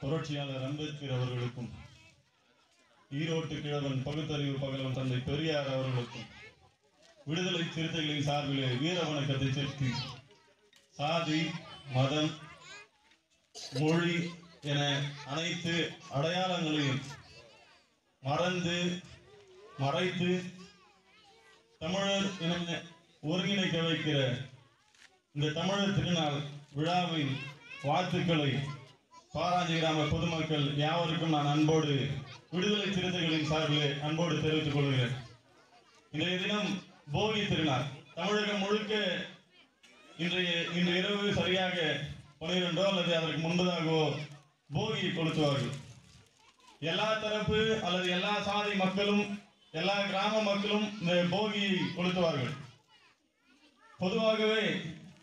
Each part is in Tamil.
புரட்சியாளர் அம்பேத்கர் அவர்களுக்கும் ஈரோட்டு கிழவன் பகுத்தறிவு பகலவன் தந்தை பெரியார் அவர்களுக்கும் விடுதலை சிறுத்தைகளின் சார்பிலே வீர வணக்கத்தை செலுத்தி சாதி மதம் மொழி என அனைத்து அடையாளங்களையும் மறந்து மறைத்து தமிழர் இனம் ஒருங்கிணைக்க வைக்கிற இந்த தமிழர் திருநாள் விழாவின் வாழ்த்துக்களை பாராஞ்சி கிராம பொதுமக்கள் யாவருக்கும் நான் அன்போடு விடுதலை சிறுத்தைகளின் சார்பிலே அன்போடு தெரிவித்துக் கொள்கிறேன் இன்றைய தினம் போகி திருநாள் தமிழகம் முழுக்க இன்றைய இன்று இரவு சரியாக பனிரெண்டோ அல்லது அதற்கு முன்பதாகவோ போகியை கொளுத்துவார்கள் எல்லா தரப்பு அல்லது எல்லா சாதி மக்களும் எல்லா கிராம மக்களும் இந்த போகியை கொளுத்துவார்கள் பொதுவாகவே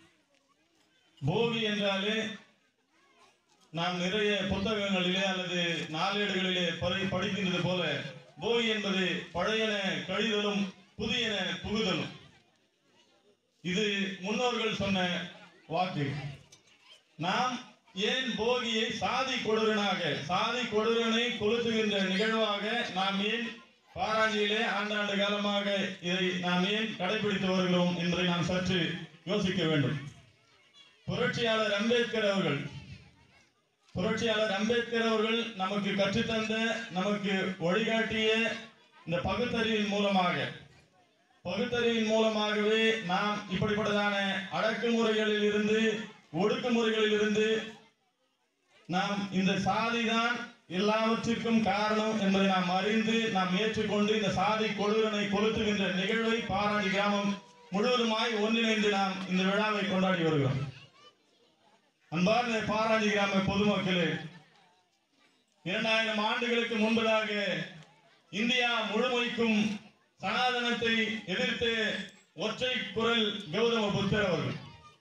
போகி என்றாலே நாம் நிறைய புத்தகங்களிலே அல்லது நாளேடுகளிலே படி படிக்கின்றது போல போகி என்பது பழையன கழிதலும் புதியன புகுதலும் இது முன்னோர்கள் சொன்ன வாக்கு நாம் ஏன் போகியை சாதி கொடூரனாக சாதி கொடூரனை கொளுத்துகின்ற நிகழ்வாக நாம் ஏன் பாராஞ்சியிலே ஆண்டாண்டு காலமாக இதை நாம் ஏன் கடைபிடித்து வருகிறோம் என்பதை நாம் சற்று யோசிக்க வேண்டும் புரட்சியாளர் அம்பேத்கர் அவர்கள் புரட்சியாளர் அம்பேத்கர் அவர்கள் நமக்கு கற்றுத்தந்த நமக்கு வழிகாட்டிய இந்த பகுத்தறிவின் மூலமாக பகுத்தறிவின் மூலமாகவே நாம் இப்படிப்பட்டதான அடக்குமுறைகளில் இருந்து ஒடுக்குமுறைகளில் இருந்து நாம் இந்த சாதிதான் எல்லாவற்றிற்கும் காரணம் என்பதை நாம் அறிந்து நாம் ஏற்றுக்கொண்டு இந்த சாதி கொடூரனை கொளுத்துகின்ற நிகழ்வை பாராடி கிராமம் முழுவதுமாய் ஒன்றிணைந்து நாம் இந்த விழாவை கொண்டாடி வருகிறோம் அன்பார்ந்த பாராடி கிராம பொதுமக்களே இரண்டாயிரம் ஆண்டுகளுக்கு முன்பதாக இந்தியா முழுமைக்கும் சனாதனத்தை எதிர்த்து ஒற்றை குரல் கௌதம புத்தர் அவர்கள்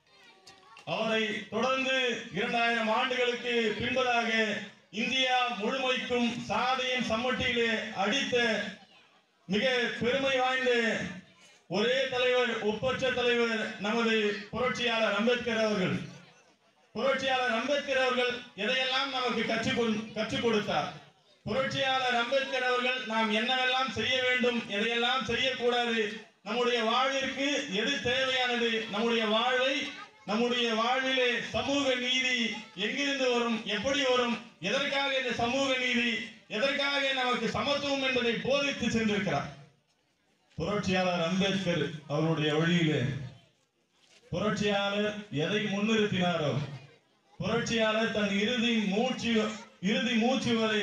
அவரை தொடர்ந்து இரண்டாயிரம் ஆண்டுகளுக்கு பின்பதாக இந்தியா முழுமைக்கும் சாதியின் சம்மட்டியிலே அடித்த மிக பெருமை வாய்ந்த ஒரே தலைவர் ஒப்பற்ற தலைவர் நமது புரட்சியாளர் அம்பேத்கர் அவர்கள் புரட்சியாளர் அம்பேத்கர் அவர்கள் எதையெல்லாம் நமக்கு கற்றுக் கொள்- கற்றுக் கொடுத்தார் புரட்சியாளர் அம்பேத்கர் அவர்கள் நாம் என்னவெல்லாம் செய்ய வேண்டும் எதையெல்லாம் செய்யக்கூடாது நம்முடைய வாழ்விற்கு எது தேவையானது நம்முடைய வாழ்வை நம்முடைய வாழ்விலே சமூக நீதி எங்கிருந்து வரும் எப்படி வரும் எதற்காக இந்த சமூக நீதி எதற்காக நமக்கு சமத்துவம் என்பதை போதித்து சென்றிருக்கிறார் புரட்சியாளர் அம்பேத்கர் அவருடைய வழியிலே புரட்சியாளர் எதை முன்னிறுத்தினாரோ புரட்சியாளர் தன் இறுதி மூச்சு இறுதி மூச்சு வரை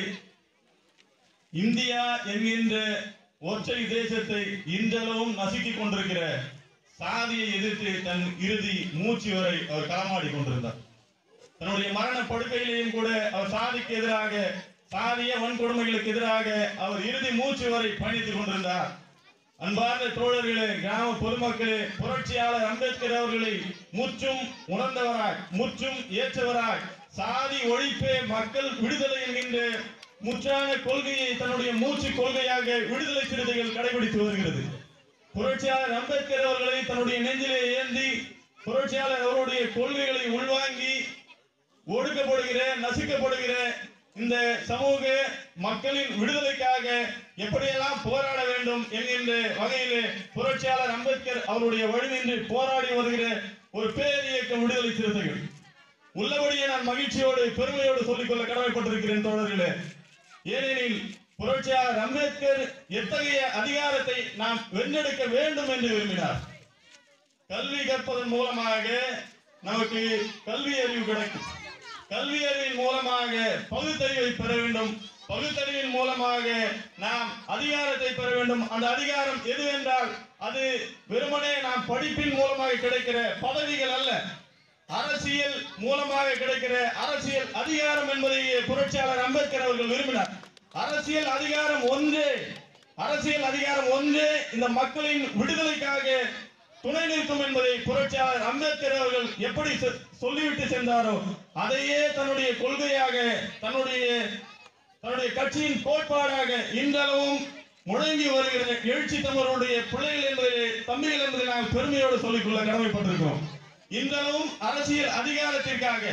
இந்தியா என்கின்ற ஒற்றை தேசத்தை இன்றளவும் நசுக்கிக் கொண்டிருக்கிற சாதியை எதிர்த்து தன் இறுதி மூச்சு வரை அவர் களமாடி கொண்டிருந்தார் தன்னுடைய மரண படுக்கையிலேயும் கூட அவர் சாதிக்கு எதிராக சாதிய வன்கொடுமைகளுக்கு எதிராக அவர் இறுதி மூச்சு வரை பயணித்துக் கொண்டிருந்தார் அன்பார்ந்த தோழர்களே கிராம பொதுமக்களே புரட்சியாளர் அம்பேத்கர் அவர்களை முற்றும் உணர்ந்தவராய் முற்றும் ஏற்றவராய் சாதி ஒழிப்பே மக்கள் விடுதலை என்கின்ற முற்றான கொள்கையை தன்னுடைய மூச்சு கொள்கையாக விடுதலை சிறுத்தைகள் கடைபிடித்து வருகிறது புரட்சியாளர் அம்பேத்கர் அவர்களை தன்னுடைய நெஞ்சிலே ஏந்தி புரட்சியாளர் அவருடைய கொள்கைகளை உள்வாங்கி ஒடுக்கப்படுகிற நசுக்கப்படுகிற இந்த சமூக மக்களின் விடுதலைக்காக எப்படியெல்லாம் போராட வேண்டும் என்கின்ற வகையிலே புரட்சியாளர் அம்பேத்கர் அவருடைய வழிநின்று போராடி வருகிற ஒரு பேரியக்க விடுதலை சிறுத்தைகள் உள்ளபடியே நான் மகிழ்ச்சியோடு பெருமையோடு சொல்லிக்கொள்ள கடமைப்பட்டிருக்கிறேன் தோழர்களே ஏனெனில் புரட்சியாளர் அம்பேத்கர் எத்தகைய அதிகாரத்தை நாம் வென்றெடுக்க வேண்டும் என்று விரும்பினார் கல்வி கற்பதன் மூலமாக நமக்கு கல்வி அறிவு கிடைக்கும் கல்வி அறிவின் மூலமாக பகுத்தறிவை பெற வேண்டும் பகுத்தறிவின் மூலமாக நாம் அதிகாரத்தை பெற வேண்டும் அந்த அதிகாரம் எது என்றால் அது வெறுமனே நாம் படிப்பின் மூலமாக கிடைக்கிற பதவிகள் அல்ல அரசியல் மூலமாக கிடைக்கிற அரசியல் அதிகாரம் என்பதை புரட்சியாளர் அம்பேத்கர் அவர்கள் விரும்பினார் அரசியல் அதிகாரம் ஒன்றே அரசியல் அதிகாரம் ஒன்றே இந்த மக்களின் விடுதலைக்காக துணை நிற்கும் என்பதை புரட்சியாளர் அம்பேத்கர் அவர்கள் எப்படி சொ- சொல்லிவிட்டு சென்றாரோ அதையே தன்னுடைய கொள்கையாக தன்னுடைய தன்னுடைய கட்சியின் கோட்பாடாக இன்றளவும் முழங்கி வருகிற எழுச்சி தமிழருடைய பிள்ளைகள் என்பதை தம்பிகள் என்பதை நாங்கள் பெருமையோடு சொல்லிக்கொள்ள கடமைப்பட்டிருக்கிறோம் இன்றளவும் அரசியல் அதிகாரத்திற்காக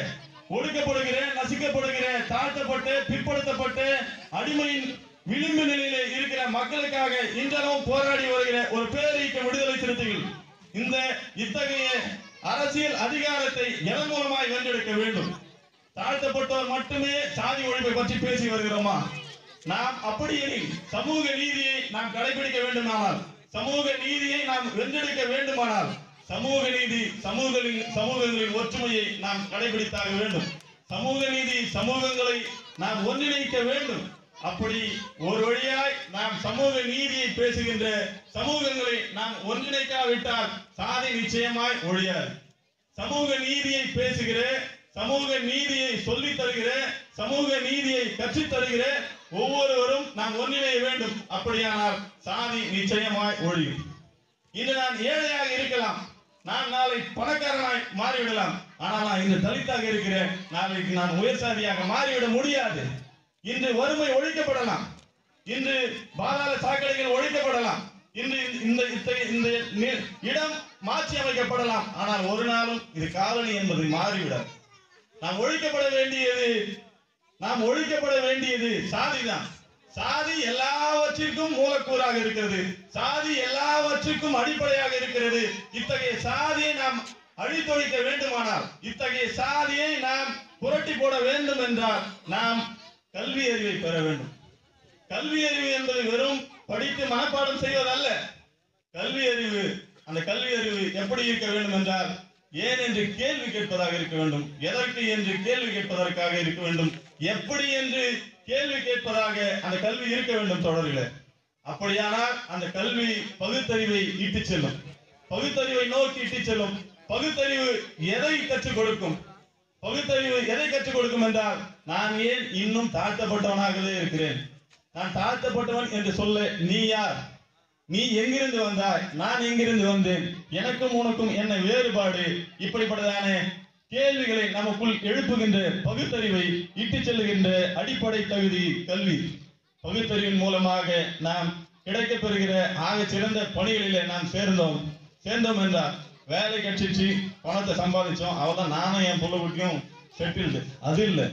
ஒடுக்கப்படுகிற நசுக்கப்படுகிற தாழ்த்தப்பட்டு பிற்படுத்தப்பட்டு அடிமையின் விளிம்பு நிலையில இருக்கிற மக்களுக்காக இன்றளவும் போராடி வருகிற ஒரு பேரீக்க விடுதலை சிறுத்தைகள் இந்த இத்தகைய அரசியல் அதிகாரத்தை எதன் மூலமாய் வென்றெடுக்க வேண்டும் தாழ்த்தப்பட்டோர் மட்டுமே சாதி ஒழிப்பை பற்றி பேசி வருகிறோமா நாம் அப்படி எனில் சமூக நீதியை நாம் கடைபிடிக்க வேண்டுமானால் சமூக நீதியை நாம் வென்றெடுக்க வேண்டுமானால் சமூக நீதி சமூகங்களின் சமூகங்களின் ஒற்றுமையை நாம் கடைபிடித்தாக வேண்டும் சமூக நீதி சமூகங்களை நாம் ஒன்றிணைக்க வேண்டும் அப்படி ஒரு வழியாய் நாம் சமூக நீதியை பேசுகின்ற சமூகங்களை நாம் ஒன்றிணைக்காவிட்டால் சாதி நிச்சயமாய் ஒழியாது சமூக நீதியை பேசுகிற சமூக நீதியை சொல்லித் தருகிற சமூக நீதியை கற்றுத் தருகிற ஒவ்வொருவரும் நாம் ஒன்றிணைய வேண்டும் அப்படியானால் சாதி நிச்சயமாய் ஒழியும் இன்று நான் ஏழையாக இருக்கலாம் நான் நாளை பணக்காரனாய் மாறிவிடலாம் ஆனால் நான் இன்று தலித்தாக இருக்கிறேன் நாளைக்கு நான் உயர் சாதியாக மாறிவிட முடியாது இன்று வறுமை ஒழிக்கப்படலாம் இன்று பாதாள சாக்கடைகள் ஒழிக்கப்படலாம் இன்று இந்த இத்தகைய இந்த நி- இடம் மாற்றி அமைக்கப்படலாம் ஆனால் ஒரு நாளும் இது காலனி என்பது மாறிவிடாது நாம் ஒழிக்கப்பட வேண்டியது நாம் ஒழிக்கப்பட வேண்டியது சாதிதான் சாதி எல்லாவற்றிற்கும் மூலக்கூறாக இருக்கிறது சாதி எல்லாவற்றிற்கும் அடிப்படையாக இருக்கிறது இத்தகைய சாதியை நாம் அழித்தொழிக்க வேண்டுமானால் இத்தகைய சாதியை நாம் புரட்டி போட வேண்டும் என்றால் நாம் கல்வி அறிவை பெற வேண்டும் கல்வி அறிவு என்பது வெறும் படித்து மனப்பாடம் செய்வதல்ல கல்வி அறிவு அந்த கல்வி அறிவு எப்படி இருக்க வேண்டும் என்றால் ஏன் என்று கேள்வி கேட்பதாக இருக்க வேண்டும் எதற்கு என்று கேள்வி கேட்பதற்காக இருக்க வேண்டும் எப்படி என்று கேள்வி கேட்பதாக அந்த கல்வி இருக்க வேண்டும் தொடரில் அப்படியானால் அந்த கல்வி பகுத்தறிவை இட்டு செல்லும் பகுத்தறிவை நோக்கி இட்டு செல்லும் பகுத்தறிவு எதை கற்றுக் கொடுக்கும் பகுத்தறிவு எதை கற்றுக் கொடுக்கும் என்றால் நான் ஏன் இன்னும் தாழ்த்தப்பட்டவனாகவே இருக்கிறேன் நான் தாழ்த்தப்பட்டவன் என்று சொல்ல நீ யார் நீ எங்கிருந்து வந்தாய் நான் எங்கிருந்து வந்தேன் எனக்கும் உனக்கும் என்ன வேறுபாடு இப்படிப்பட்டதான கேள்விகளை நமக்குள் எழுப்புகின்ற பகுத்தறிவை இட்டு செல்லுகின்ற அடிப்படை தகுதி கல்வி பகுத்தறிவின் மூலமாக நாம் கிடைக்கப் பெறுகிற ஆக சிறந்த பணிகளிலே நாம் சேர்ந்தோம் சேர்ந்தோம் என்றால் வேலை கட்சிச்சு பணத்தை சம்பாதிச்சோம் அவதான் நானும் என் புள்ள குட்டியும் செட்டில்டு அது இல்லை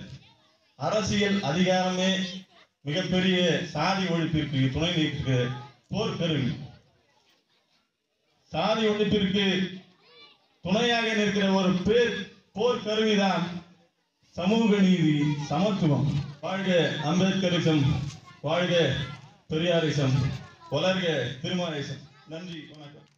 அரசியல் அதிகாரமே மிகப்பெரிய சாதி ஒழிப்பிற்கு துணை நிற்கிற போர் கருவி சாதி ஒழிப்பிற்கு துணையாக நிற்கிற ஒரு பேர் போர் கருவிதான் சமூக நீதி சமத்துவம் வாழ்க அம்பேத்கரிசம் வாழ்க பெரியாரிசம் வளர்க திருமாரிசம் நன்றி வணக்கம்